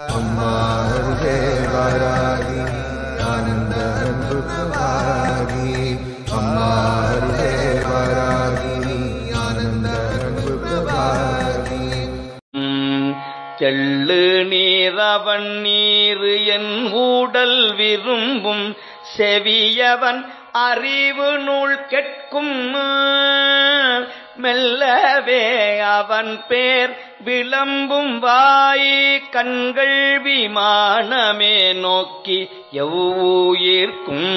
அம்மா அருகே வாராகி ஆனந்த அன்புக்கு வாராகி அம்மா அருகே வாராகி ஆனந்த அன்புக்கு வாராகி உம், தெள்ளு நீரவன் நீரு என் ஊடல் விரும்பும் செவியவன் அறிவு நூல் கெட்கும் மெல்லவே அவன் பேர் விளம்பும் வாய் கண்கள் விமானமே நோக்கி எவ்வுயிர்க்கும்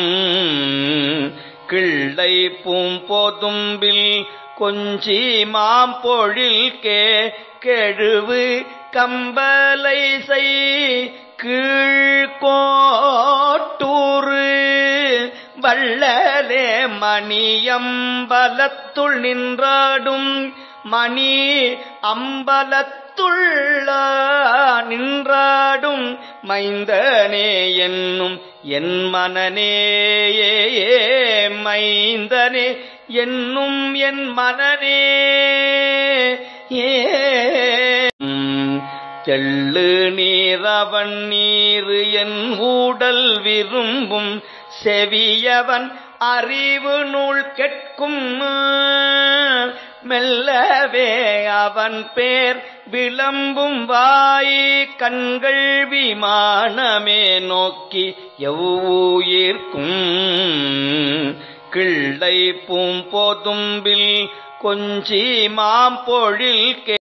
கிள்ளை பூம்பொதும்பில் கொஞ்சி மாம்பொழில் கே கெழுவு கம்பலை செய் கீழ்கோட்டூரு வள்ளலே மணியம்பலத்துள் நின்றாடும் மணி அம்பலத்துள்ள நின்றாடும் மைந்தனே என்னும் என் மனநேயே மைந்தனே என்னும் என் மனநே ஏ உம், தெள்ளு நீரவன் நீரு என் ஊடல் விரும்பும் செவியவன் அறிவு நூல் கெட்கும் மெல்லவே அவன் பேர் விளம்பும் வாய் கண்கள் விமானமே நோக்கி எவ்வுயிர்க்கும் கிள்ளை பூம்பொதும்பில் கொஞ்சி மாம்பொழில் கே